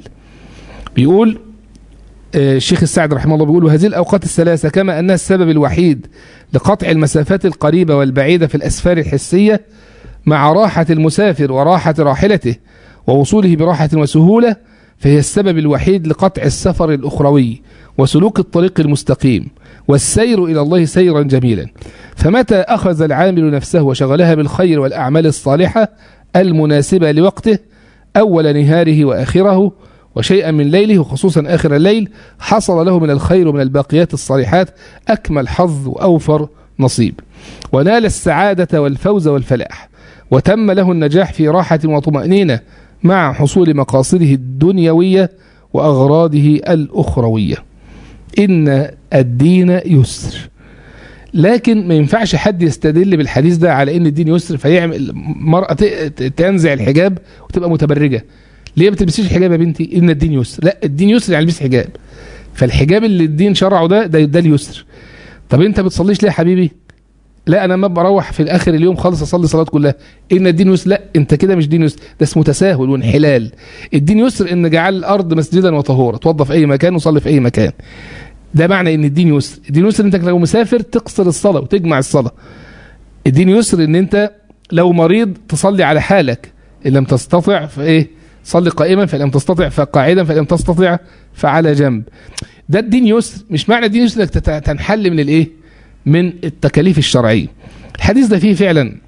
بيقول آه، الشيخ السعد رحمه الله بيقول وهذه الاوقات الثلاثه كما انها السبب الوحيد لقطع المسافات القريبه والبعيده في الاسفار الحسيه مع راحه المسافر وراحه راحلته ووصوله براحه وسهوله فهي السبب الوحيد لقطع السفر الاخروي وسلوك الطريق المستقيم والسير الى الله سيرا جميلا فمتى اخذ العامل نفسه وشغلها بالخير والاعمال الصالحه المناسبه لوقته اول نهاره واخره وشيئا من ليله وخصوصا اخر الليل حصل له من الخير ومن الباقيات الصالحات اكمل حظ واوفر نصيب ونال السعاده والفوز والفلاح وتم له النجاح في راحه وطمانينه مع حصول مقاصده الدنيويه واغراضه الاخرويه ان الدين يسر لكن ما ينفعش حد يستدل بالحديث ده على ان الدين يسر فيعمل مرأة ت- ت- تنزع الحجاب وتبقى متبرجة ليه ما بتلبسيش حجاب يا بنتي ان الدين يسر لا الدين يسر يعني البس حجاب فالحجاب اللي الدين شرعه ده ده, ده اليسر طب انت بتصليش ليه يا حبيبي لا انا ما بروح في الاخر اليوم خالص اصلي صلاه كلها ان الدين يسر لا انت كده مش دين يسر ده اسمه تساهل وانحلال الدين يسر ان جعل الارض مسجدا وطهورا توضى في اي مكان وصلي في اي مكان ده معنى ان الدين يسر الدين يسر انت لو مسافر تقصر الصلاه وتجمع الصلاه الدين يسر ان انت لو مريض تصلي على حالك ان لم تستطع فايه صلي قائما فان لم تستطع فقاعدا فان لم تستطع فعلى جنب ده الدين يسر مش معنى الدين يسر انك تت- تنحل من الايه من التكاليف الشرعيه الحديث ده فيه فعلا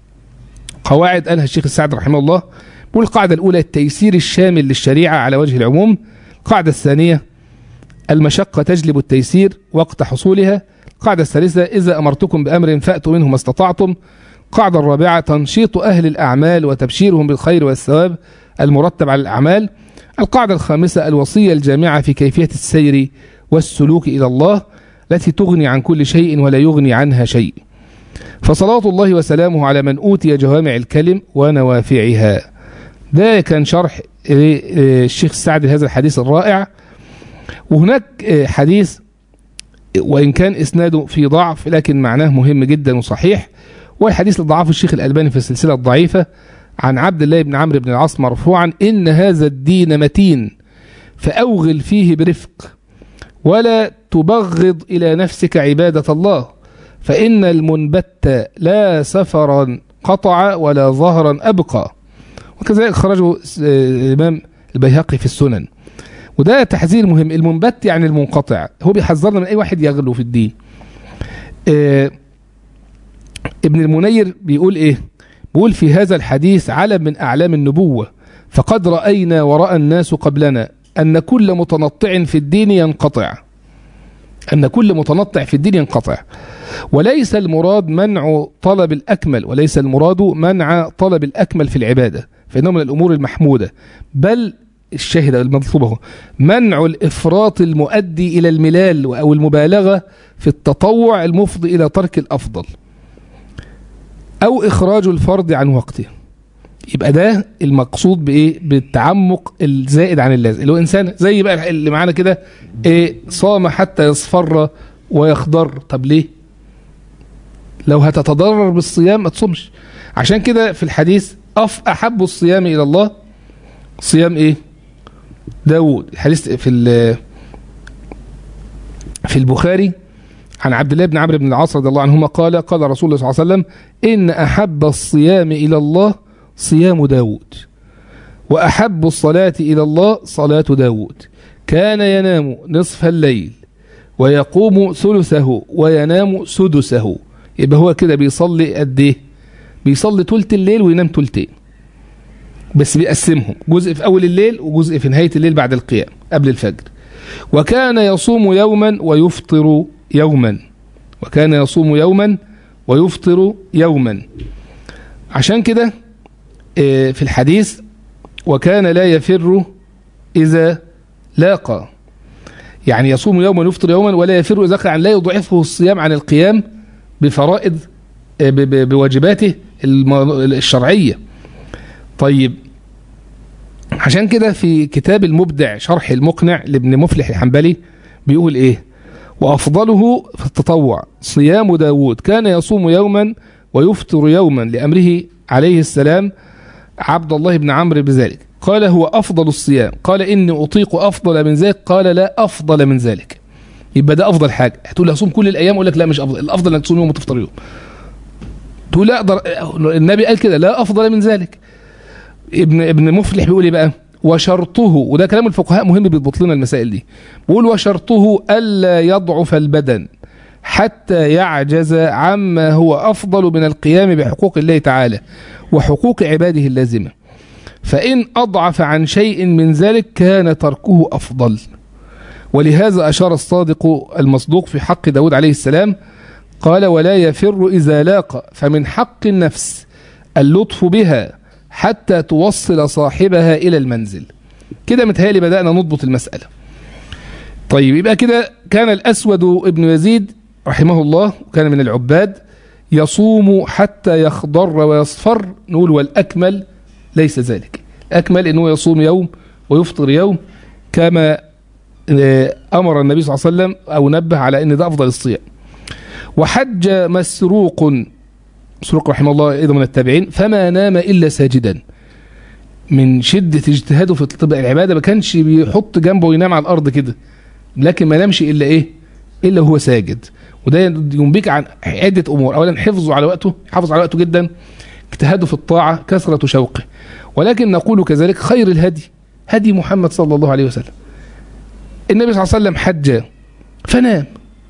قواعد قالها الشيخ السعد رحمه الله بيقول القاعده الاولى التيسير الشامل للشريعه على وجه العموم القاعده الثانيه المشقة تجلب التيسير وقت حصولها القاعدة الثالثة إذا أمرتكم بأمر فأتوا منه ما استطعتم القاعدة الرابعة تنشيط أهل الأعمال وتبشيرهم بالخير والثواب المرتب على الأعمال القاعدة الخامسة الوصية الجامعة في كيفية السير والسلوك إلى الله التي تغني عن كل شيء ولا يغني عنها شيء فصلاة الله وسلامه على من أوتي جوامع الكلم ونوافعها ده كان شرح إيه، إيه، الشيخ السعدي هذا الحديث الرائع وهناك آه، حديث وإن كان إسناده في ضعف لكن معناه مهم جدا وصحيح والحديث اللي ضعفه الشيخ الألباني في السلسلة الضعيفة عن عبد الله بن عمرو بن العاص مرفوعا إن هذا الدين متين فأوغل فيه برفق ولا تبغض إلى نفسك عبادة الله فإن المنبت لا سفرا قطع ولا ظهرا أبقى وكذلك خرجه آه، الإمام البيهقي في السنن وده تحذير مهم المنبت يعني المنقطع هو بيحذرنا من اي واحد يغلو في الدين آه ابن المنير بيقول ايه بيقول في هذا الحديث علم من اعلام النبوة فقد رأينا ورأى الناس قبلنا ان كل متنطع في الدين ينقطع ان كل متنطع في الدين ينقطع وليس المراد منع طلب الاكمل وليس المراد منع طلب الاكمل في العباده فانه من الامور المحموده بل الشاهد المطلوب هو منع الافراط المؤدي الى الملال او المبالغه في التطوع المفضي الى ترك الافضل او اخراج الفرض عن وقته يبقى ده المقصود بايه بالتعمق الزائد عن اللازم اللي هو انسان زي بقى اللي معانا كده إيه صام حتى يصفر ويخضر طب ليه لو هتتضرر بالصيام ما تصومش عشان كده في الحديث أف احب الصيام الى الله صيام ايه داود الحديث في ال- في البخاري عن عبد الله بن عمرو بن العاص رضي الله عنهما قال قال رسول الله صلى الله عليه وسلم إن أحب الصيام إلى الله صيام داود وأحب الصلاة إلى الله صلاة داود كان ينام نصف الليل ويقوم ثلثه وينام سدسه يبقى هو كده بيصلي قد ايه بيصلي تلت الليل وينام تلتين بس بيقسمهم جزء في أول الليل وجزء في نهاية الليل بعد القيام قبل الفجر وكان يصوم يوما ويفطر يوما وكان يصوم يوما ويفطر يوما عشان كده آه، في الحديث وكان لا يفر إذا لاقى يعني يصوم يوما ويفطر يوما ولا يفر إذا كان لا يضعفه الصيام عن القيام بفرائض ب- ب- بواجباته الم- الشرعية طيب عشان كده في كتاب المبدع شرح المقنع لابن مفلح الحنبلي بيقول ايه وأفضله في التطوع صيام داود كان يصوم يوما ويفطر يوما لأمره عليه السلام عبد الله بن عمرو بذلك قال هو أفضل الصيام قال إني أطيق أفضل من ذلك قال لا أفضل من ذلك يبقى ده أفضل حاجة هتقول لي أصوم كل الأيام أقول لك لا مش أفضل الأفضل إنك تصوم يوم وتفطر يوم تقول لا أقدر النبي قال كده لا أفضل من ذلك ابن ابن مفلح بيقول ايه بقى وشرطه وده كلام الفقهاء مهم بيضبط لنا المسائل دي بيقول وشرطه الا يضعف البدن حتى يعجز عما هو افضل من القيام بحقوق الله تعالى وحقوق عباده اللازمه فان اضعف عن شيء من ذلك كان تركه افضل ولهذا اشار الصادق المصدوق في حق داود عليه السلام قال ولا يفر اذا لاق فمن حق النفس اللطف بها حتى توصل صاحبها إلى المنزل كده متهيألي بدأنا نضبط المسألة طيب يبقى كده كان الأسود ابن يزيد رحمه الله وكان من العباد يصوم حتى يخضر ويصفر نقول والأكمل ليس ذلك الأكمل أنه يصوم يوم ويفطر يوم كما آه، أمر النبي صلى الله عليه وسلم أو نبه على أن ده أفضل الصيام وحج مسروق مسروق رحمه الله ايضا من التابعين فما نام الا ساجدا من شده اجتهاده في طب العباده ما كانش بيحط جنبه وينام على الارض كده لكن ما نامش الا ايه الا هو ساجد وده ينبيك عن عده امور اولا حفظه على وقته حافظ على وقته جدا اجتهاده في الطاعه كثره شوقه ولكن نقول كذلك خير الهدي هدي محمد صلى الله عليه وسلم النبي صلى الله عليه وسلم حج فنام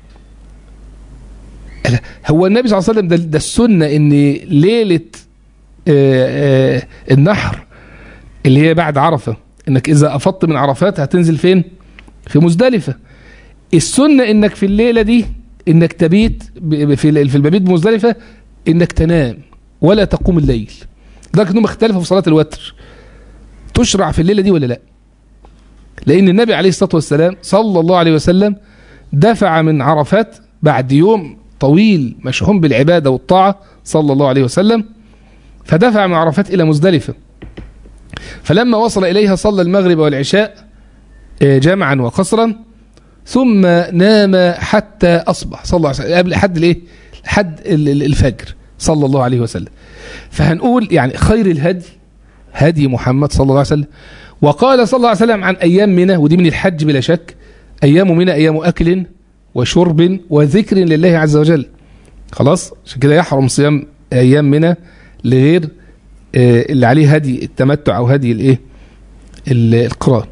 لا، هو النبي صلى الله عليه وسلم ده, ده السنه ان ليله آه، آه، النحر اللي هي بعد عرفه انك اذا افضت من عرفات هتنزل فين؟ في مزدلفه. السنه انك في الليله دي انك تبيت ب- في ال- في المبيت بمزدلفه انك تنام ولا تقوم الليل. لدرجه انهم اختلفوا في صلاه الوتر. تشرع في الليله دي ولا لا؟ لان النبي عليه الصلاه والسلام صلى الله عليه وسلم دفع من عرفات بعد يوم طويل مشحون بالعبادة والطاعة صلى الله عليه وسلم فدفع من عرفات إلى مزدلفة فلما وصل إليها صلى المغرب والعشاء آه، جمعا وقصرا ثم نام حتى أصبح صلى الله عليه وسلم قبل حد الإيه؟ حد ال- ال- الفجر صلى الله عليه وسلم فهنقول يعني خير الهدي هدي محمد صلى الله عليه وسلم وقال صلى الله عليه وسلم عن أيام منى ودي من الحج بلا شك أيام منى أيام أكل وشرب وذكر لله عز وجل خلاص عشان كده يحرم صيام ايام منى لغير آه، اللي عليه هدي التمتع او هدي الايه ال- القران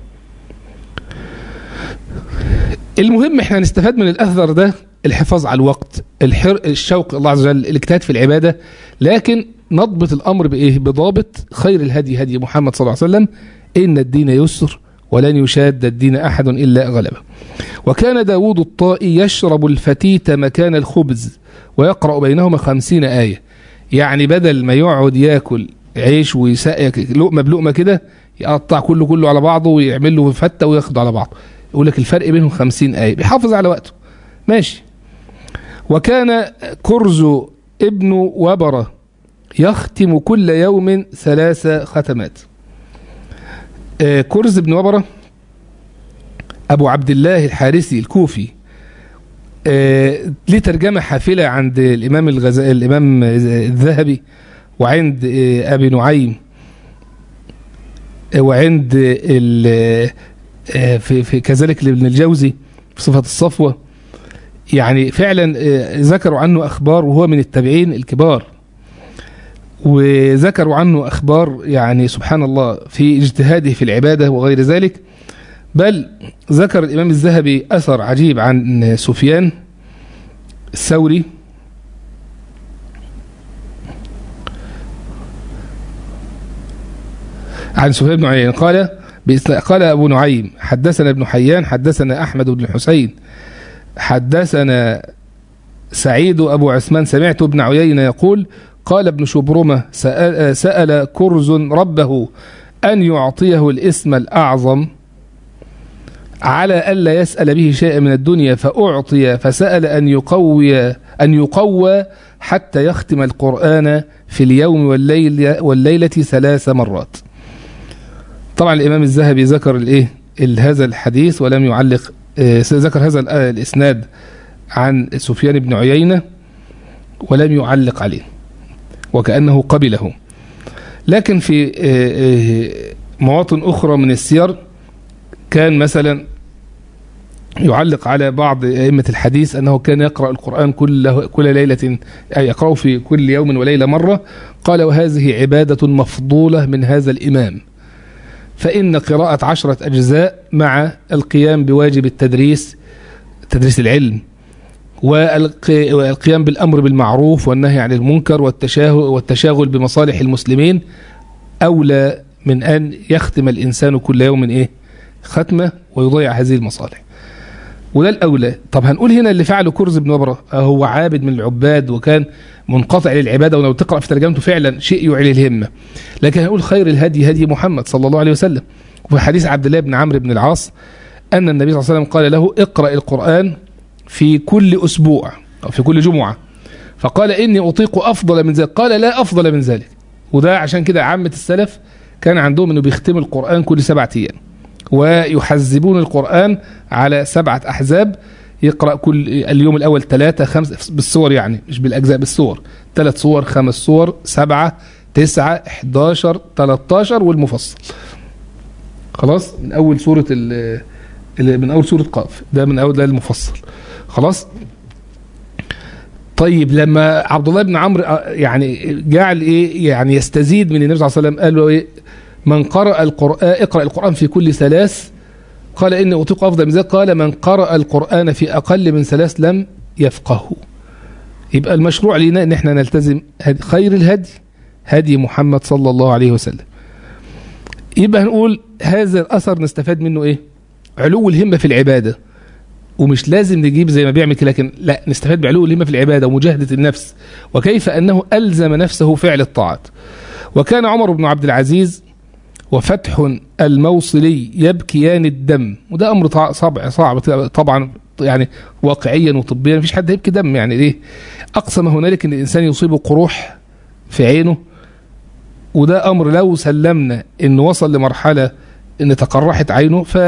المهم احنا نستفاد من الاثر ده الحفاظ على الوقت الحر الشوق الله عز وجل الاجتهاد في العباده لكن نضبط الامر بايه بضابط خير الهدي هدي محمد صلى الله عليه وسلم ان الدين يسر ولن يشاد الدين احد الا غلبه وكان داود الطائي يشرب الفتيت مكان الخبز ويقرأ بينهما خمسين آية يعني بدل ما يقعد ياكل عيش ويسقي لقمة بلقمة كده يقطع كله كله على بعضه ويعمل له فتة وياخده على بعضه يقول لك الفرق بينهم خمسين آية بيحافظ على وقته ماشي وكان كرز ابن وبرة يختم كل يوم ثلاث ختمات آه، كرز ابن وبره أبو عبد الله الحارثي الكوفي آه، ليه ترجمة حافلة عند الإمام الغزالي الإمام الذهبي وعند آه، أبي نعيم آه، وعند ال- آه، في في كذلك لابن الجوزي في صفة الصفوة يعني فعلا آه، ذكروا عنه أخبار وهو من التابعين الكبار وذكروا عنه أخبار يعني سبحان الله في اجتهاده في العبادة وغير ذلك بل ذكر الإمام الذهبي أثر عجيب عن سفيان الثوري عن سفيان بن عيين قال بإسنا- قال أبو نعيم حدثنا ابن حيان حدثنا أحمد بن الحسين حدثنا سعيد أبو عثمان سمعت ابن عيينة يقول قال ابن شبرمة سأل, سأل كرز ربه أن يعطيه الاسم الأعظم على ألا يسأل به شيئا من الدنيا فأعطي فسأل أن يقوي أن يقوى حتى يختم القرآن في اليوم والليل والليلة ثلاث مرات طبعا الإمام الذهبي ذكر الإيه هذا الحديث ولم يعلق ذكر هذا الإسناد عن سفيان بن عيينة ولم يعلق عليه وكأنه قبله لكن في مواطن أخرى من السير كان مثلا يعلق على بعض أئمة الحديث أنه كان يقرأ القرآن كل, كل ليلة أي يقرأه في كل يوم وليلة مرة قال وهذه عبادة مفضولة من هذا الإمام فإن قراءة عشرة أجزاء مع القيام بواجب التدريس تدريس العلم والقيام بالأمر بالمعروف والنهي عن المنكر والتشاغل بمصالح المسلمين أولى من أن يختم الإنسان كل يوم إيه ختمة ويضيع هذه المصالح وده الأولى طب هنقول هنا اللي فعله كرز بن وبرة هو عابد من العباد وكان منقطع للعبادة ولو تقرأ في ترجمته فعلا شيء يعلي الهمة لكن هنقول خير الهدي هدي محمد صلى الله عليه وسلم وفي حديث عبد الله بن عمرو بن العاص أن النبي صلى الله عليه وسلم قال له اقرأ القرآن في كل أسبوع أو في كل جمعة فقال إني أطيق أفضل من ذلك قال لا أفضل من ذلك وده عشان كده عامة السلف كان عندهم أنه بيختم القرآن كل سبعة أيام ويحزبون القرآن على سبعة أحزاب يقرأ كل اليوم الأول ثلاثة خمسة بالصور يعني مش بالأجزاء بالصور ثلاث صور خمس صور سبعة تسعة 11 13 والمفصل خلاص من أول سورة من أول سورة قاف ده من أول ده المفصل خلاص طيب لما عبد الله بن عمرو يعني جعل ايه يعني يستزيد من النبي صلى الله عليه وسلم قال له ايه من قرأ القرآن اقرأ القرآن في كل ثلاث قال إني أطيق أفضل من ذلك قال من قرأ القرآن في أقل من ثلاث لم يفقهه يبقى المشروع لنا ان احنا نلتزم خير الهدي هدي محمد صلى الله عليه وسلم يبقى هنقول هذا الأثر نستفاد منه ايه علو الهمة في العبادة ومش لازم نجيب زي ما بيعمل كده لكن لا نستفاد بعلو الهمة في العبادة ومجاهدة النفس وكيف أنه ألزم نفسه فعل الطاعات وكان عمر بن عبد العزيز وفتح الموصلي يبكيان الدم وده أمر صعب صعب طبعا يعني واقعيا وطبيا مفيش حد هيبكي دم يعني ليه أقصى ما هنالك أن الإنسان يصيبه قروح في عينه وده أمر لو سلمنا أنه وصل لمرحلة أن تقرحت عينه ف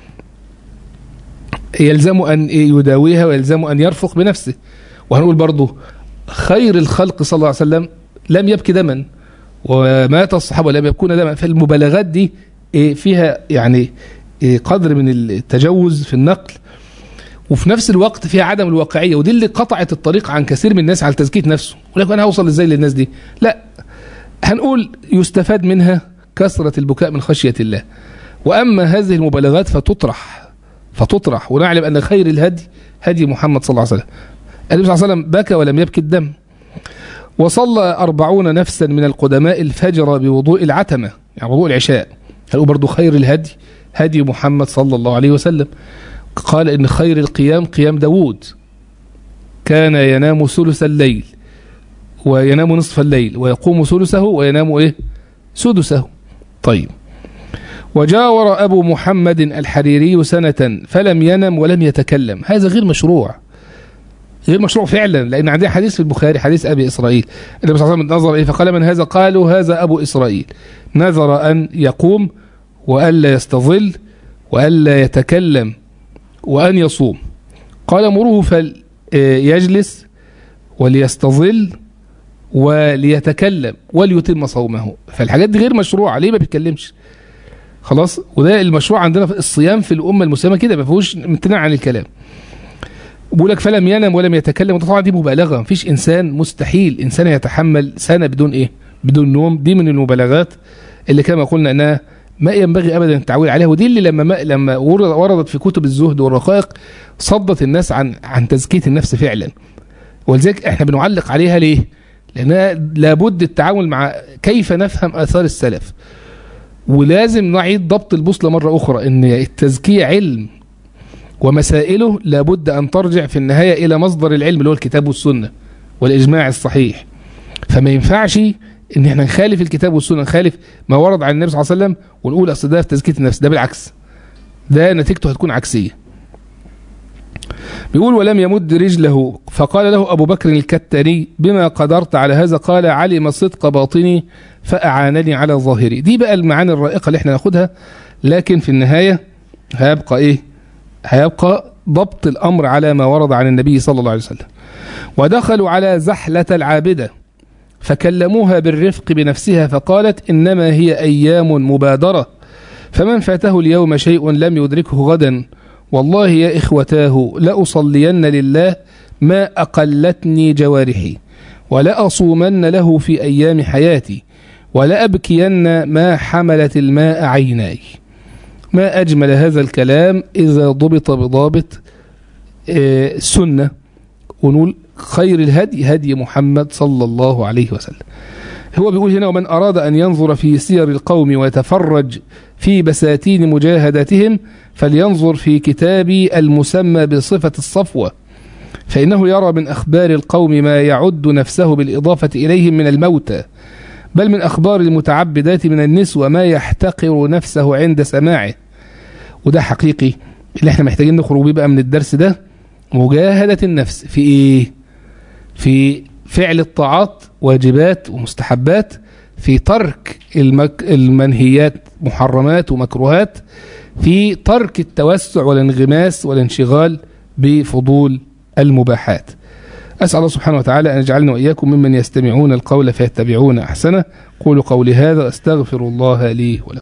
يلزم أن يداويها ويلزم أن يرفق بنفسه وهنقول برضه خير الخلق صلى الله عليه وسلم لم يبكي دما ومات الصحابة لم يبكون دما فالمبالغات دي فيها يعني قدر من التجوز في النقل وفي نفس الوقت فيها عدم الواقعية ودي اللي قطعت الطريق عن كثير من الناس على تزكية نفسه ولكن أنا هوصل إزاي للناس دي لا هنقول يستفاد منها كثرة البكاء من خشية الله وأما هذه المبالغات فتطرح فتطرح ونعلم أن خير الهدي هدي محمد صلى الله عليه وسلم النبي صلى الله عليه وسلم بكى ولم يبكي الدم وصلى أربعون نفسا من القدماء الفجر بوضوء العتمة يعني وضوء العشاء قالوا برضو خير الهدي هدي محمد صلى الله عليه وسلم قال إن خير القيام قيام داود كان ينام ثلث الليل وينام نصف الليل ويقوم ثلثه وينام إيه سدسه طيب وجاور أبو محمد الحريري سنة فلم ينم ولم يتكلم هذا غير مشروع غير مشروع فعلا لأن عندنا حديث في البخاري حديث أبي إسرائيل النبي صلى الله عليه وسلم نظر إليه فقال من هذا قالوا هذا أبو إسرائيل نذر أن يقوم وألا يستظل وألا يتكلم وأن يصوم قال مروه فليجلس وليستظل وليتكلم وليتم صومه فالحاجات دي غير مشروعة ليه ما بيتكلمش خلاص وده المشروع عندنا في الصيام في الأمة المسلمة كده ما فيهوش امتناع عن الكلام بيقول لك فلم ينم ولم يتكلم وده طبعا دي مبالغة مفيش إنسان مستحيل إنسان يتحمل سنة بدون إيه بدون نوم دي من المبالغات اللي كما قلنا أنها ما ينبغي ابدا التعويل عليها ودي اللي لما ما لما وردت في كتب الزهد والرقائق صدت الناس عن عن تزكيه النفس فعلا ولذلك احنا بنعلق عليها ليه؟ لانها لابد التعامل مع كيف نفهم اثار السلف ولازم نعيد ضبط البوصله مره اخرى ان التزكيه علم ومسائله لابد ان ترجع في النهايه الى مصدر العلم اللي هو الكتاب والسنه والاجماع الصحيح فما ينفعش ان احنا نخالف الكتاب والسنه نخالف ما ورد عن النبي صلى الله عليه وسلم ونقول اصل ده في تزكيه النفس ده بالعكس ده نتيجته هتكون عكسيه بيقول ولم يمد رجله فقال له أبو بكر الكتاني بما قدرت على هذا قال علم صدق باطني فأعانني على ظاهري دي بقى المعاني الرائقة اللي احنا ناخدها لكن في النهاية هيبقى ايه هيبقى ضبط الأمر على ما ورد عن النبي صلى الله عليه وسلم ودخلوا على زحلة العابدة فكلموها بالرفق بنفسها فقالت إنما هي أيام مبادرة فمن فاته اليوم شيء لم يدركه غدا والله يا إخوتاه لأصلين لله ما أقلتني جوارحي ولأصومن له في أيام حياتي ولأبكين ما حملت الماء عيناي ما أجمل هذا الكلام إذا ضبط بضابط السنة ونقول خير الهدي هدي محمد صلى الله عليه وسلم هو بيقول هنا ومن أراد أن ينظر في سير القوم ويتفرج في بساتين مجاهداتهم فلينظر في كتابي المسمى بصفة الصفوة فإنه يرى من أخبار القوم ما يعد نفسه بالإضافة إليهم من الموتى بل من أخبار المتعبدات من النسوة ما يحتقر نفسه عند سماعه وده حقيقي اللي احنا محتاجين نخرج بيه بقى من الدرس ده مجاهدة النفس في ايه في فعل الطاعات واجبات ومستحبات في ترك المك... المنهيات محرمات ومكروهات في ترك التوسع والانغماس والانشغال بفضول المباحات أسأل الله سبحانه وتعالى أن يجعلنا وإياكم ممن يستمعون القول فيتبعون أحسنه قولوا قولي هذا أستغفر الله لي ولكم